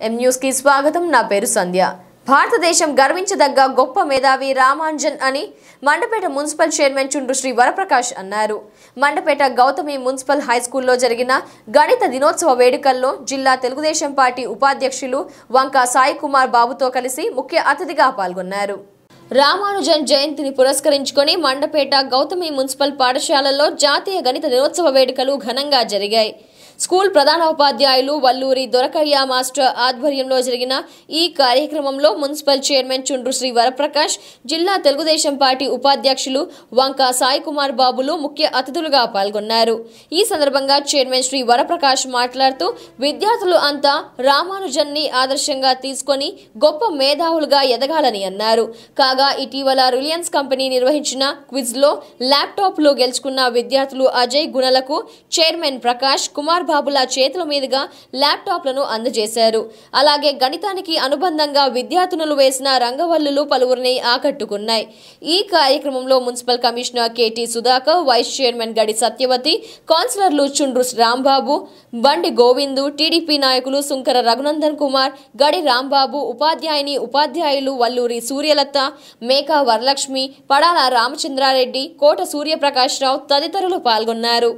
M news కి స్వాగతం నా పేరు సంధ్య భారతదేశం గర్వించదగ్గ గొప్ప మేధావి రామాంజన్ అని మండపేట మున్సిపల్ చైర్మన్ చుండ్రు శ్రీ వరప్రకాష్ అన్నారు మండపేట గౌతమి మున్సిపల్ హై స్కూల్లో జరిగిన గణిత దినోత్సవ వేడుకల్లో జిల్లా తెలుగుదేశం పార్టీ ఉపాధ్యక్షులు వంక సాయి కుమార్ బాబుతో కలిసి ముఖ్య అతిథిగా పాల్గొన్నారు రామానుజన్ జయంతిని పురస్కరించుకొని మండపేట గౌతమి మున్సిపల్ పాఠశాలలో జాతీయ గణిత దినోత్సవ వేడుకలు ఘనంగా జరిగాయి స్కూల్ ప్రధానోపాధ్యాయులు వల్లూరి దొరకయ్య మాస్టర్ ఆధ్వర్యంలో జరిగిన ఈ కార్యక్రమంలో మున్సిపల్ చైర్మన్ చుండ్రు శ్రీ వరప్రకాష్ జిల్లా తెలుగుదేశం పార్టీ ఉపాధ్యక్షులు వంక సాయి కుమార్ బాబులు ముఖ్య అతిథులుగా పాల్గొన్నారు ఈ సందర్భంగా చైర్మన్ శ్రీ వరప్రకాష్ మాట్లాడుతూ విద్యార్థులు అంతా రామానుజన్ని ఆదర్శంగా తీసుకొని గొప్ప మేధావులుగా ఎదగాలని అన్నారు కాగా ఇటీవల రిలయన్స్ కంపెనీ నిర్వహించిన క్విజ్ లో ల్యాప్టాప్ లో గెలుచుకున్న విద్యార్థులు అజయ్ గుణలకు చైర్మన్ ప్రకాష్ కుమార్ బాబుల చేతుల మీదుగా ల్యాప్టాప్లను అందజేశారు అలాగే గణితానికి అనుబంధంగా విద్యార్థినులు వేసిన రంగవల్లులు పలువురిని ఆకట్టుకున్నాయి ఈ కార్యక్రమంలో municipal commissioner KT Sudhakar vice chairman Gadi Satyavati కౌన్సిలర్లు చుండ్రు రాంబాబు బండి గోవిందు టీడీపీ నాయకులు సుంకర రఘునందన్ కుమార్ గడి రాంబాబు ఉపాధ్యాయుని ఉపాధ్యాయులు వల్లూరి సూర్యలత మేకా వరలక్ష్మి పడాల రామచంద్రారెడ్డి కోట సూర్యప్రకాష్ రావు తదితరులు పాల్గొన్నారు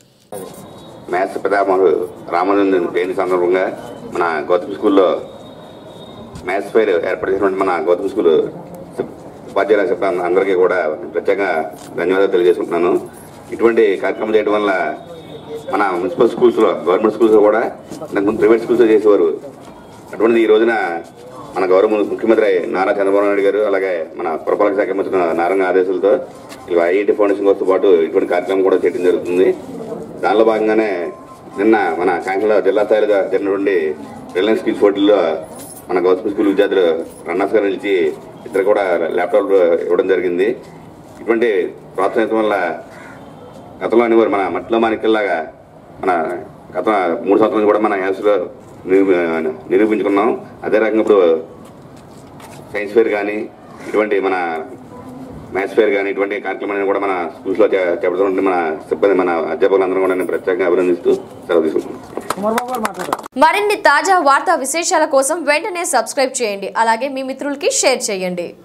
మ్యాథ్స్ పితామహుడు రామానందన్ జయంతి సందర్భంగా మన గౌతమ్ స్కూల్లో మ్యాథ్స్ ఫైర్ ఏర్పాటు చేసినటువంటి మన గౌతమ్ స్కూల్ సిబ్- ఉపాధ్యాయుల సిబ్బంది అందరికీ కూడా ప్రత్యేకంగా ధన్యవాదాలు తెలియజేసుకుంటున్నాను ఇటువంటి కార్యక్రమం చేయడం వల్ల మన మున్సిపల్ స్కూల్స్లో గవర్నమెంట్ స్కూల్స్లో కూడా ఇంతకుముందు ప్రైవేట్ స్కూల్స్లో చేసేవారు అటువంటిది ఈ రోజున మన గౌరవ ము- ముఖ్యమంత్రి నారా చంద్రబాబు నాయుడు గారు అలాగే మన పురపాలక శాఖ మంత్రి నారాయణ ఆదేశాలతో ఇలా ఐఐటి ఫౌండేషన్ తో పాటు ఇటువంటి కార్యక్రమం కూడా చేయడం జరుగుతుంది దానిలో భాగంగానే నిన్న మన కాకినాడ జిల్లా స్థాయిలో జరిగినటువంటి రిలయన్స్ స్కిల్స్ పోటీల్లో మన గౌతమ్ స్కూల్ విద్యార్థులు రన్నర్స్ గారు నిలిచి ఇద్దరు కూడా ల్యాప్టాప్ ఇవ్వడం జరిగింది ఇటువంటి ప్రోత్సహించడం వల్ల గతంలో అనేవారు మన మట్టిలో మాణిక్యలాగా మన గత మూడు సంవత్సరాల నుంచి కూడా మన యాసలో నిరూపించుకున్నాం అదే రకంగా ఇప్పుడు సైన్స్ ఫేర్ కానీ ఇటువంటి మన మ్యాథ్స్ ఫేర్ కానీ ఇటువంటి కార్యక్రమాన్ని కూడా మన స్కూల్స్లో చే- చేపడుతున్న మన సిబ్బంది మన అధ్యాపకులందరూ కూడా నేను ప్రత్యేకంగా అభినందిస్తూ సెలవు తీసుకుంటున్నాను మరిన్ని తాజా వార్తా విశేషాల కోసం వెంటనే సబ్స్క్రైబ్ చేయండి అలాగే మీ మిత్రులకి షేర్ చేయండి